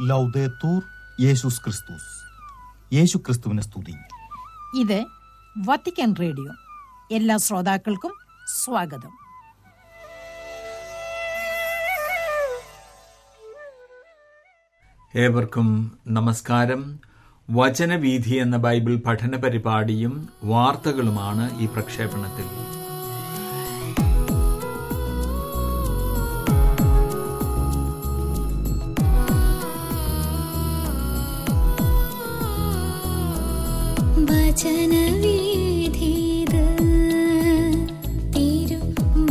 ലൗദേത്തൂർ യേശുസ് ക്രിസ്തുസ് യേശു ക്രിസ്തുവിനെ സ്തുതി ഇത് വത്തിക്കാൻ റേഡിയോ എല്ലാ ശ്രോതാക്കൾക്കും സ്വാഗതം ഏവർക്കും നമസ്കാരം വചനവീഥി എന്ന ബൈബിൾ പഠന പരിപാടിയും വാർത്തകളുമാണ് ഈ പ്രക്ഷേപണത്തിൽ വചനവീഥിത് തിരു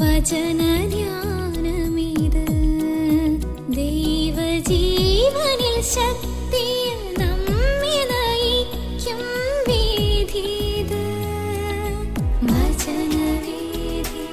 വചനധ്യാനമിത് ദൈവജീവനിൽ ശക്തിയ നമ്മെ നയിക്കും വീഥിത് വചനവീഥി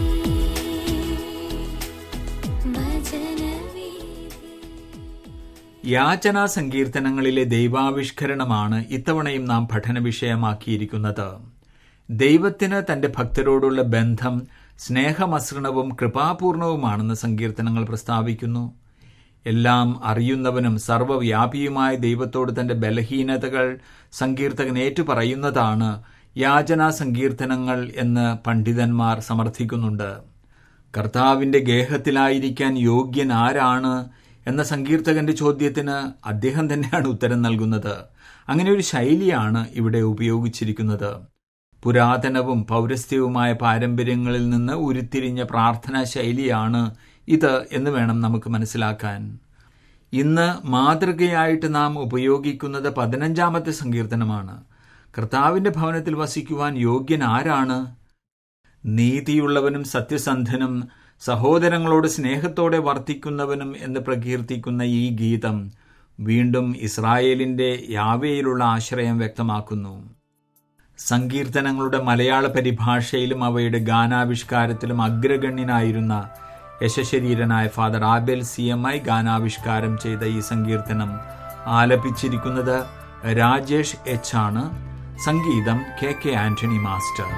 വചനവീഥി യാചനാ സങ്കീർത്തനങ്ങളിലെ ദൈവാവിഷ്കരണമാണ് ഇത്തവണയും നാം പഠന വിഷയമാക്കിയിരിക്കുന്നത് ദൈവത്തിന് തന്റെ ഭക്തരോടുള്ള ബന്ധം സ്നേഹമസൃണവും കൃപാപൂർണവുമാണെന്ന് സങ്കീർത്തനങ്ങൾ പ്രസ്താവിക്കുന്നു എല്ലാം അറിയുന്നവനും സർവ്വവ്യാപിയുമായ ദൈവത്തോട് തന്റെ ബലഹീനതകൾ സങ്കീർത്തകൻ ഏറ്റുപറയുന്നതാണ് യാചനാ സങ്കീർത്തനങ്ങൾ എന്ന് പണ്ഡിതന്മാർ സമർത്ഥിക്കുന്നുണ്ട് കർത്താവിന്റെ ഗേഹത്തിലായിരിക്കാൻ യോഗ്യൻ ആരാണ് എന്ന സങ്കീർത്തകന്റെ ചോദ്യത്തിന് അദ്ദേഹം തന്നെയാണ് ഉത്തരം നൽകുന്നത് അങ്ങനെ ഒരു ശൈലിയാണ് ഇവിടെ ഉപയോഗിച്ചിരിക്കുന്നത് പുരാതനവും പൗരസ്ത്യവുമായ പാരമ്പര്യങ്ങളിൽ നിന്ന് ഉരുത്തിരിഞ്ഞ പ്രാർത്ഥനാ ശൈലിയാണ് ഇത് എന്ന് വേണം നമുക്ക് മനസ്സിലാക്കാൻ ഇന്ന് മാതൃകയായിട്ട് നാം ഉപയോഗിക്കുന്നത് പതിനഞ്ചാമത്തെ സങ്കീർത്തനമാണ് കർത്താവിന്റെ ഭവനത്തിൽ വസിക്കുവാൻ യോഗ്യൻ ആരാണ് നീതിയുള്ളവനും സത്യസന്ധനും സഹോദരങ്ങളോട് സ്നേഹത്തോടെ വർത്തിക്കുന്നവനും എന്ന് പ്രകീർത്തിക്കുന്ന ഈ ഗീതം വീണ്ടും ഇസ്രായേലിന്റെ യാവയിലുള്ള ആശ്രയം വ്യക്തമാക്കുന്നു സങ്കീർത്തനങ്ങളുടെ മലയാള പരിഭാഷയിലും അവയുടെ ഗാനാവിഷ്കാരത്തിലും അഗ്രഗണ്യനായിരുന്ന യശശരീരനായ father Abel C M I ഗാനാവിഷ്കാരം ചെയ്ത ഈ സങ്കീർത്തനം ആലപിച്ചിരിക്കുന്നത് രാജേഷ് എച്ച് ആണ് സംഗീതം കെ കെ ആന്റണി മാസ്റ്റർ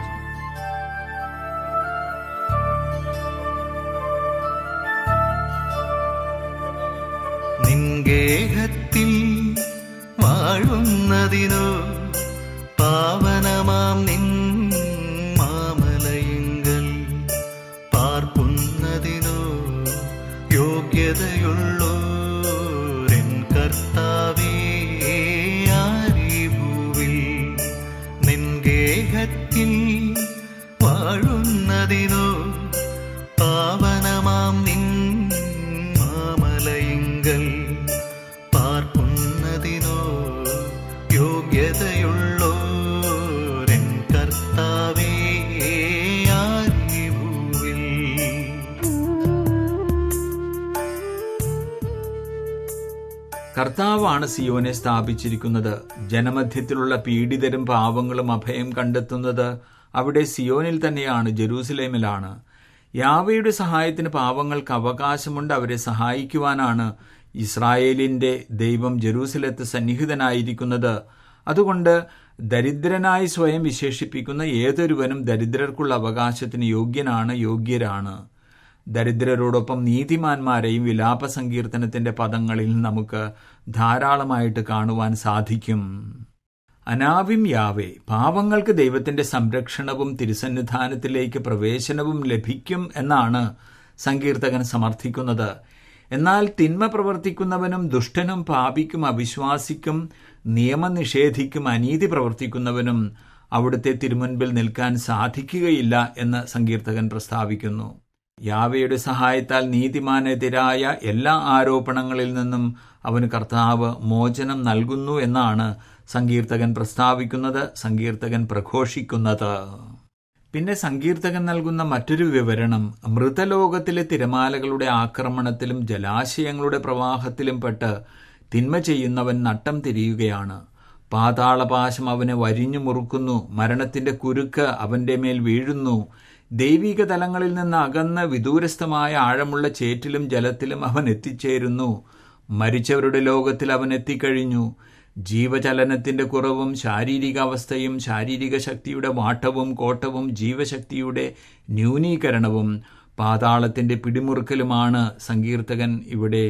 നിൻഗേഹത്തിൽ വാഴുന്നതിനോ പാവനമാം നിൻ മാമലയെങ്കൽ പാർക്കുന്നതിനോ യോഗ്യതയുള്ളോരെൻ കർത്താവേ ആരിഭൂവിൽ നിൻഗേഹത്തിൽ വാഴുന്നതിനോ പാവനമാം നിൻ മാമലയെങ്കൽ പാർക്കുന്നതിനോ യോഗ്യതയുള്ളോരെൻ കർത്താവേ ആരിഭൂവിൽ കർത്താവാണ് സിയോനെ സ്ഥാപിച്ചിരിക്കുന്നത് ജനമധ്യത്തിലുള്ള പീഡിതരും പാവങ്ങളും അഭയം കണ്ടെത്തുന്നത് അവിടെ സിയോനിൽ തന്നെയാണ് ജെറൂസലേമിലാണ് യാവയുടെ സഹായത്തിന് പാവങ്ങൾക്ക് അവകാശമുണ്ട് അവരെ സഹായിക്കുവാനാണ് ഇസ്രായേലിന്റെ ദൈവം ജെറൂസലത്ത് സന്നിഹിതനായിരിക്കുന്നത് അതുകൊണ്ട് ദരിദ്രനായി സ്വയം വിശേഷിപ്പിക്കുന്ന ഏതൊരുവനും ദരിദ്രർക്കുള്ള അവകാശത്തിന് യോഗ്യനാണ് യോഗ്യരാണ് ദരിദ്രരോടൊപ്പം നീതിമാന്മാരെയും വിലാപ സങ്കീർത്തനത്തിന്റെ പദങ്ങളിൽ നമുക്ക് ധാരാളമായിട്ട് കാണുവാൻ സാധിക്കും അനാവിം യാവേ പാവങ്ങൾക്ക് ദൈവത്തിന്റെ സംരക്ഷണവും തിരുസന്നിധാനത്തിലേക്ക് പ്രവേശനവും ലഭിക്കും എന്നാണ് സങ്കീർത്തകൻ സമർത്ഥിക്കുന്നത് എന്നാൽ തിന്മ പ്രവർത്തിക്കുന്നവനും ദുഷ്ടനും പാപിക്കും അവിശ്വാസിക്കും നിയമനിഷേധിക്കും അനീതി പ്രവർത്തിക്കുന്നവനും അവിടുത്തെ തിരുമുൻപിൽ നിൽക്കാൻ സാധിക്കുകയില്ല എന്ന് സങ്കീർത്തകൻ പ്രസ്താവിക്കുന്നു യാവയുടെ സഹായത്താൽ നീതിമാനെതിരായ എല്ലാ ആരോപണങ്ങളിൽ നിന്നും അവന് കർത്താവ് മോചനം നൽകുന്നു എന്നാണ് സങ്കീർത്തകൻ പ്രസ്താവിക്കുന്നത് സങ്കീർത്തകൻ പ്രഘോഷിക്കുന്നത് പിന്നെ സങ്കീർത്തകൻ നൽകുന്ന മറ്റൊരു വിവരണം മൃതലോകത്തിലെ തിരമാലകളുടെ ആക്രമണത്തിലും ജലാശയങ്ങളുടെ പ്രവാഹത്തിലും പെട്ട് തിന്മ ചെയ്യുന്നവൻ നട്ടം തിരിയുകയാണ് പാതാളപാശം അവനെ വരിഞ്ഞു മുറുക്കുന്നു മരണത്തിന്റെ കുരുക്ക് അവന്റെ മേൽ വീഴുന്നു ദൈവിക തലങ്ങളിൽ നിന്ന് അകന്ന് വിദൂരസ്ഥമായ ആഴമുള്ള ചേറ്റിലും ജലത്തിലും അവൻ എത്തിച്ചേരുന്നു മരിച്ചവരുടെ ലോകത്തിൽ അവൻ എത്തിക്കഴിഞ്ഞു ജീവചലനത്തിന്റെ കുറവും ശാരീരികാവസ്ഥയും ശാരീരിക ശക്തിയുടെ വാട്ടവും കോട്ടവും ജീവശക്തിയുടെ ന്യൂനീകരണവും പാതാളത്തിന്റെ പിടിമുറുക്കലുമാണ് സങ്കീർത്തകൻ ഇവിടെ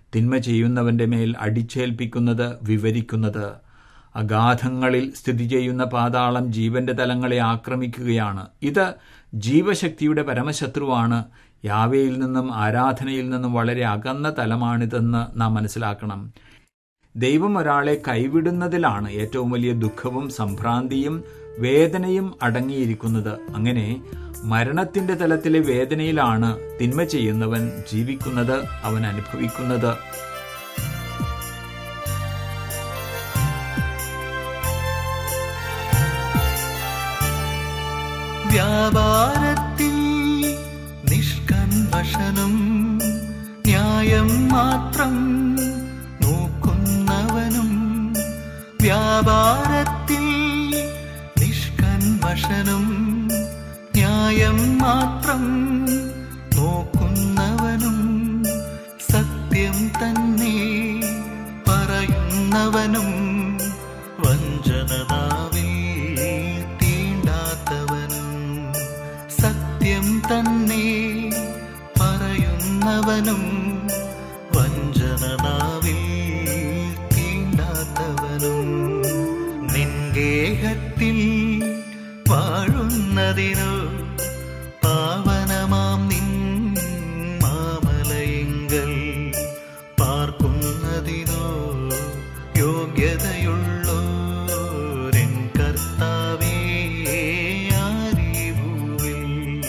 തിന്മ ചെയ്യുന്നവന്റെ മേൽ അടിച്ചേൽപ്പിക്കുന്നത് വിവരിക്കുന്നത് അഗാധങ്ങളിൽ സ്ഥിതി ചെയ്യുന്ന പാതാളം ജീവന്റെ തലങ്ങളെ ആക്രമിക്കുകയാണ് ഇത് ജീവശക്തിയുടെ പരമശത്രുവാണ് യാവയിൽ നിന്നും ആരാധനയിൽ നിന്നും വളരെ അകന്ന തലമാണിതെന്ന് നാം മനസ്സിലാക്കണം ദൈവം ഒരാളെ കൈവിടുന്നതിലാണ് ഏറ്റവും വലിയ ദുഃഖവും സംഭ്രാന്തിയും വേദനയും അടങ്ങിയിരിക്കുന്നത് അങ്ങനെ മരണത്തിന്റെ തലത്തിലെ വേദനയിലാണ് തിന്മ ചെയ്യുന്നവൻ ജീവിക്കുന്നത് അവൻ അനുഭവിക്കുന്നത് വ്യാപാരത്തിൽ നിഷ്കൺവശനും ന്യായം മാത്രം നോക്കുന്നവനും വ്യാപാരത്തിൽ നിഷ്കൺവശനും ന്യായം മാത്രം നോക്കുന്നവനും സത്യം തന്നെ പറയുന്നവനും വഞ്ചനനാവിൽ തീണ്ടാത്തവനും സത്യം തന്നെ പറയുന്നവനും വഞ്ചനനാവിൽ തീണ്ടാത്തവനും നിൻഗേഹത്തിൽ വാഴുന്നതിനു പാവനമാം നിൻ മാമലയെങ്കൽ പാർക്കുന്നതിനോ യോഗ്യതയുള്ളോരെൻ കർത്താവേ ആരിഭൂവിൽ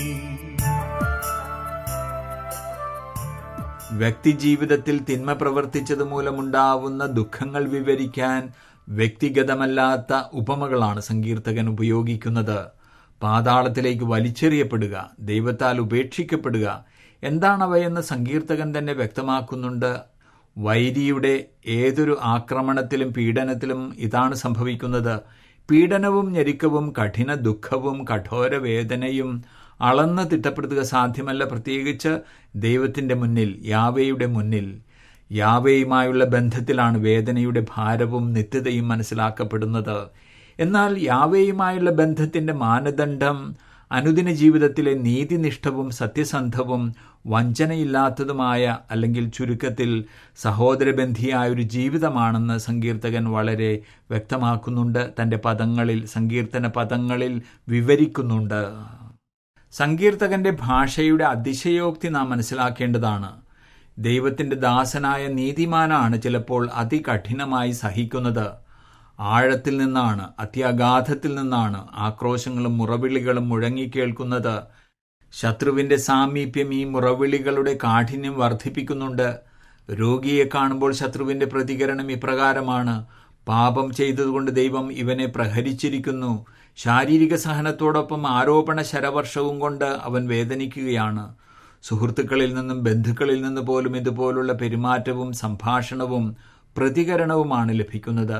വ്യക്തിജീവിതത്തിൽ തിന്മ പ്രവർത്തിച്ചത് മൂലമുണ്ടാവുന്ന ദുഃഖങ്ങൾ വിവരിക്കാൻ വ്യക്തിഗതമല്ലാത്ത ഉപമകളാണ് സങ്കീർത്തകൻ ഉപയോഗിക്കുന്നത് പാതാളത്തിലേക്ക് വലിച്ചെറിയപ്പെടുക ദൈവത്താൽ ഉപേക്ഷിക്കപ്പെടുക എന്താണവയെന്ന് സങ്കീർത്തകൻ തന്നെ വ്യക്തമാക്കുന്നുണ്ട് വൈരിയുടെ ഏതൊരു ആക്രമണത്തിലും പീഡനത്തിലും ഇതാണ് സംഭവിക്കുന്നത് പീഡനവും ഞെരുക്കവും കഠിന ദുഃഖവും കഠോര വേദനയും അളന്ന് തിട്ടപ്പെടുത്തുക സാധ്യമല്ല പ്രത്യേകിച്ച് ദൈവത്തിന്റെ മുന്നിൽ യാവയുടെ മുന്നിൽ യാവയുമായുള്ള ബന്ധത്തിലാണ് വേദനയുടെ ഭാരവും നിത്യതയും മനസ്സിലാക്കപ്പെടുന്നത് എന്നാൽ യാവയുമായുള്ള ബന്ധത്തിന്റെ മാനദണ്ഡം അനുദിന ജീവിതത്തിലെ നീതിനിഷ്ഠവും സത്യസന്ധവും വഞ്ചനയില്ലാത്തതുമായ അല്ലെങ്കിൽ ചുരുക്കത്തിൽ സഹോദരബന്ധിയായ ഒരു ജീവിതമാണെന്ന് സങ്കീർത്തകൻ വളരെ വ്യക്തമാക്കുന്നുണ്ട് തന്റെ പദങ്ങളിൽ സങ്കീർത്തന പദങ്ങളിൽ വിവരിക്കുന്നുണ്ട് സങ്കീർത്തകന്റെ ഭാഷയുടെ അതിശയോക്തി നാം മനസ്സിലാക്കേണ്ടതാണ് ദൈവത്തിന്റെ ദാസനായ നീതിമാനാണ് ചിലപ്പോൾ അതികഠിനമായി സഹിക്കുന്നത് ആഴത്തിൽ നിന്നാണ് അത്യാഘാതത്തിൽ നിന്നാണ് ആക്രോശങ്ങളും മുറവിളികളും മുഴങ്ങിക്കേൾക്കുന്നത് ശത്രുവിന്റെ സാമീപ്യം ഈ മുറവിളികളുടെ കാഠിന്യം വർദ്ധിപ്പിക്കുന്നുണ്ട് രോഗിയെ കാണുമ്പോൾ ശത്രുവിന്റെ പ്രതികരണം ഇപ്രകാരമാണ് പാപം ചെയ്തതുകൊണ്ട് ദൈവം ഇവനെ പ്രഹരിച്ചിരിക്കുന്നു ശാരീരിക സഹനത്തോടൊപ്പം ആരോപണ ശരവർഷവും കൊണ്ട് അവൻ വേദനിക്കുകയാണ് സുഹൃത്തുക്കളിൽ നിന്നും ബന്ധുക്കളിൽ നിന്ന് പോലും ഇതുപോലുള്ള പെരുമാറ്റവും സംഭാഷണവും പ്രതികരണവുമാണ് ലഭിക്കുന്നത്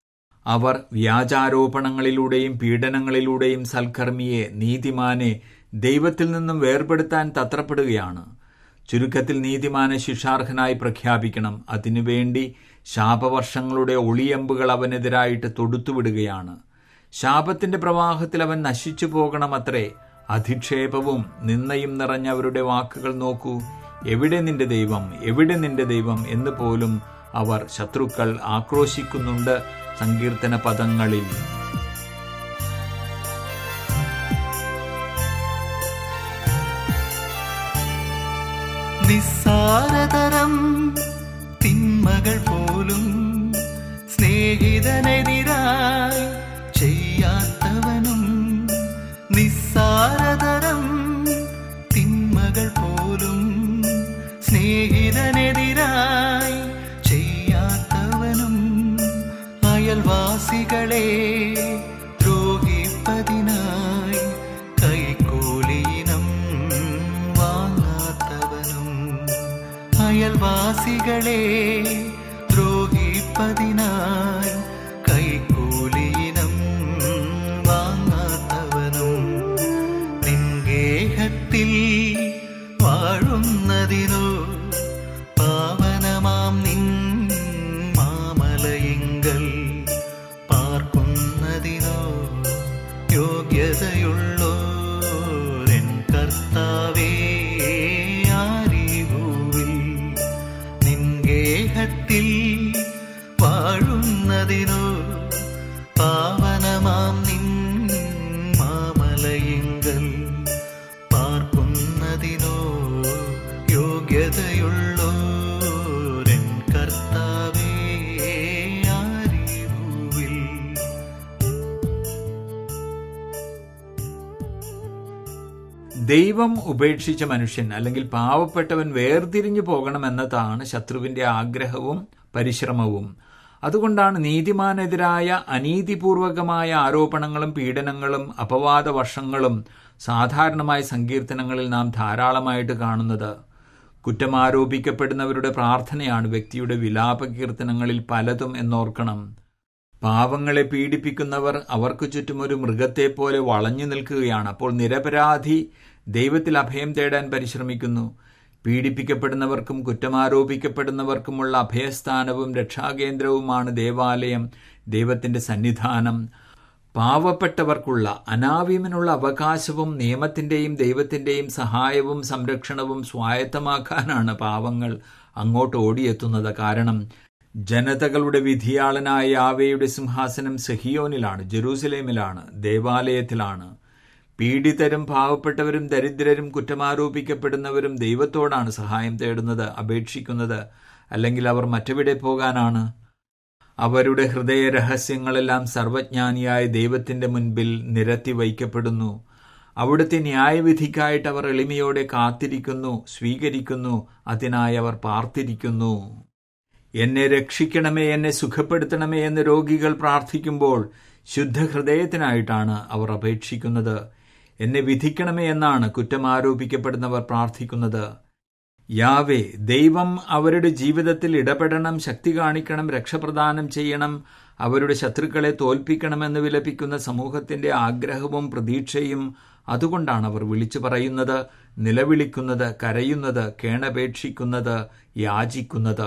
അവർ വ്യാജാരോപണങ്ങളിലൂടെയും പീഡനങ്ങളിലൂടെയും സൽക്കർമ്മിയെ നീതിമാനെ ദൈവത്തിൽ നിന്നും വേർപെടുത്താൻ തത്രപ്പെടുകയാണ് ചുരുക്കത്തിൽ നീതിമാനെ ശിക്ഷാർഹനായി പ്രഖ്യാപിക്കണം അതിനുവേണ്ടി ശാപവർഷങ്ങളുടെ ഒളിയമ്പുകൾ അവനെതിരായിട്ട് തൊടുത്തുവിടുകയാണ് ശാപത്തിന്റെ പ്രവാഹത്തിൽ അവൻ നശിച്ചു പോകണമത്രേ അധിക്ഷേപവും നിന്നയും നിറഞ്ഞ അവരുടെ വാക്കുകൾ നോക്കൂ എവിടെ നിന്റെ ദൈവം എവിടെ നിന്റെ ദൈവം എന്ന് പോലും അവർ ശത്രുക്കൾ ആക്രോശിക്കുന്നുണ്ട് സങ്കീർത്തന പദങ്ങളിൽ നിസ്സാരതരം തിന്മകൾ പോലും സ്നേഹിതനെതിരായി ചെയ്യാത്തവനും നിസ്സാരതരം തിന്മകൾ പോലും സ്നേഹിതനെതിരായി ചെയ്യാത്തവനും അയൽവാസികളെ ദ്രോഹിപ്പതിനായി കൈക്കൂലിയിനം വാങ്ങാത്തവനും അയൽവാസികളെ ദ്രോഹിപ്പതിനായി കൈക്കൂലിയിനം വാങ്ങാത്തവനും നിൻഗേഹത്തിൽ വാഴുന്നതിനു പാവനമാം നിൻ മാമലയെങ്കൽ പാർക്കുന്നതിനോ യോഗ്യതയുള്ളോരെൻ കർത്താവേ ആരിഭൂവിൽ നിൻഗേഹത്തിൽ ദൈവം ഉപേക്ഷിച്ച മനുഷ്യൻ അല്ലെങ്കിൽ പാവപ്പെട്ടവൻ വേർതിരിഞ്ഞു പോകണമെന്നതാണ് ശത്രുവിന്റെ ആഗ്രഹവും പരിശ്രമവും അതുകൊണ്ടാണ് നീതിമാനെതിരായ അനീതിപൂർവകമായ ആരോപണങ്ങളും പീഡനങ്ങളും അപവാദ വർഷങ്ങളും സാധാരണമായ സങ്കീർത്തനങ്ങളിൽ നാം ധാരാളമായിട്ട് കാണുന്നത് കുറ്റമാരോപിക്കപ്പെടുന്നവരുടെ പ്രാർത്ഥനയാണ് വ്യക്തിയുടെ വിലാപ കീർത്തനങ്ങളിൽ പലതും എന്നോർക്കണം പാവങ്ങളെ പീഡിപ്പിക്കുന്നവർ അവർക്ക് ചുറ്റും ഒരു മൃഗത്തെ പോലെ വളഞ്ഞു നിൽക്കുകയാണ് അപ്പോൾ നിരപരാധി ദൈവത്തിൽ അഭയം തേടാൻ പരിശ്രമിക്കുന്നു പീഡിപ്പിക്കപ്പെടുന്നവർക്കും കുറ്റമാരോപിക്കപ്പെടുന്നവർക്കുമുള്ള അഭയസ്ഥാനവും രക്ഷാകേന്ദ്രവുമാണ് ദേവാലയം ദൈവത്തിന്റെ സന്നിധാനം പാവപ്പെട്ടവർക്കുള്ള അനാവ്യമിനുള്ള അവകാശവും നിയമത്തിന്റെയും ദൈവത്തിന്റെയും സഹായവും സംരക്ഷണവും സ്വായത്തമാക്കാനാണ് പാവങ്ങൾ അങ്ങോട്ട് ഓടിയെത്തുന്നത് കാരണം ജനതകളുടെ വിധിയാളനായ യാവയുടെ സിംഹാസനം സെഹിയോനിലാണ് ജെറൂസലേമിലാണ് ദേവാലയത്തിലാണ് പീഡിതരും പാവപ്പെട്ടവരും ദരിദ്രരും കുറ്റമാരോപിക്കപ്പെടുന്നവരും ദൈവത്തോടാണ് സഹായം തേടുന്നത് അപേക്ഷിക്കുന്നത് അല്ലെങ്കിൽ അവർ മറ്റെവിടെ പോകാനാണ് അവരുടെ ഹൃദയ രഹസ്യങ്ങളെല്ലാം സർവജ്ഞാനിയായ ദൈവത്തിന്റെ മുൻപിൽ നിരത്തി വയ്ക്കപ്പെടുന്നു അവിടുത്തെ ന്യായവിധിക്കായിട്ട് അവർ എളിമയോടെ കാത്തിരിക്കുന്നു സ്വീകരിക്കുന്നു അതിനായി അവർ പാർത്തിരിക്കുന്നു എന്നെ രക്ഷിക്കണമേ എന്നെ സുഖപ്പെടുത്തണമേ എന്ന് രോഗികൾ പ്രാർത്ഥിക്കുമ്പോൾ ശുദ്ധഹൃദയത്തിനായിട്ടാണ് അവർ അപേക്ഷിക്കുന്നത് എന്നെ വിധിക്കണമേ എന്നാണ് കുറ്റം ആരോപിക്കപ്പെടുന്നവർ പ്രാർത്ഥിക്കുന്നത് യാവേ ദൈവം അവരുടെ ജീവിതത്തിൽ ഇടപെടണം ശക്തി കാണിക്കണം രക്ഷപ്രദാനം ചെയ്യണം അവരുടെ ശത്രുക്കളെ തോൽപ്പിക്കണമെന്ന് വിലപിക്കുന്ന സമൂഹത്തിന്റെ ആഗ്രഹവും പ്രതീക്ഷയും അതുകൊണ്ടാണ് അവർ വിളിച്ചു പറയുന്നത് നിലവിളിക്കുന്നത് കരയുന്നത് കേണപേക്ഷിക്കുന്നത് യാചിക്കുന്നത്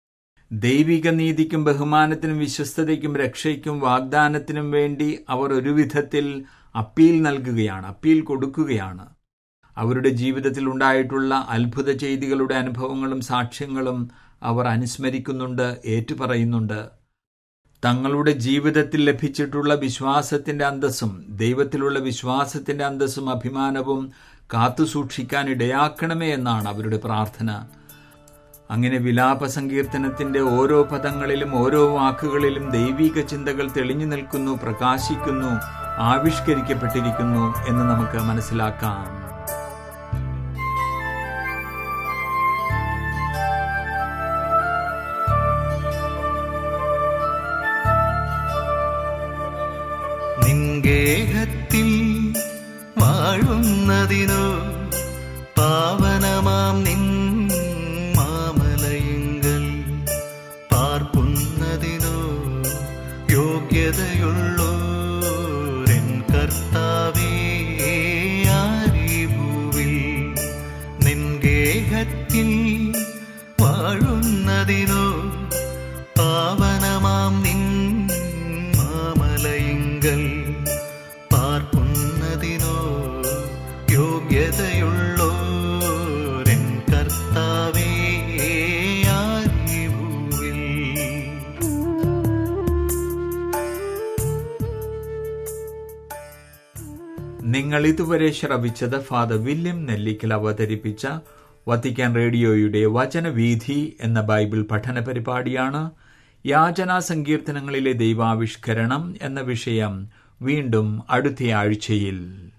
ദൈവിക നീതിക്കും ബഹുമാനത്തിനും വിശ്വസ്തതയ്ക്കും രക്ഷയ്ക്കും വാഗ്ദാനത്തിനും വേണ്ടി അവർ ഒരു വിധത്തിൽ അപ്പീൽ നൽകുകയാണ് അപ്പീൽ കൊടുക്കുകയാണ് അവരുടെ ജീവിതത്തിൽ ഉണ്ടായിട്ടുള്ള അത്ഭുത ചെയ്തികളുടെ അനുഭവങ്ങളും സാക്ഷ്യങ്ങളും അവർ അനുസ്മരിക്കുന്നുണ്ട് ഏറ്റുപറയുന്നുണ്ട് തങ്ങളുടെ ജീവിതത്തിൽ ലഭിച്ചിട്ടുള്ള വിശ്വാസത്തിന്റെ അന്തസ്സും ദൈവത്തിലുള്ള വിശ്വാസത്തിന്റെ അന്തസ്സും അഭിമാനവും കാത്തുസൂക്ഷിക്കാൻ ഇടയാക്കണമേ എന്നാണ് അവരുടെ പ്രാർത്ഥന അങ്ങനെ വിലാപ സങ്കീർത്തനത്തിന്റെ ഓരോ പദങ്ങളിലും ഓരോ വാക്കുകളിലും ദൈവിക ചിന്തകൾ തെളിഞ്ഞു നിൽക്കുന്നു പ്രകാശിക്കുന്നു ആവിഷ്കരിക്കപ്പെട്ടിരിക്കുന്നു എന്ന് നമുക്ക് മനസ്സിലാക്കാം നിൻഗേഹത്തിൽ വാഴുന്നതിനോ പാവനമാം നിൻ മാമലയങ്ങൾ പാർക്കുന്നതിനോ യോഗ്യതയുള്ളോരൻ കർത്താവേ ആരീ ഭൂവിൽ നിൻഗേഹത്തിൽ വാഴുന്നതിനോ പാവനമാം നിൻ മാമലയിങ്കൽ പാർക്കുന്നതിനോ യോഗ്യതയുള്ളോരൻ കർത്താവേ ആരീ ഭൂവിൽ നിങ്ങൾ ഇതുവരെ ശ്രവിച്ചത് ഫാദർ വില്യം നെല്ലിക്കൽ അവതരിപ്പിച്ച വത്തിക്കാൻ റേഡിയോയുടെ വചനവീഥി എന്ന ബൈബിൾ പഠന പരിപാടിയാണ് യാചനാ സങ്കീർത്തനങ്ങളിലെ ദൈവാവിഷ്കരണം എന്ന വിഷയം വീണ്ടും അടുത്തയാഴ്ചയിൽ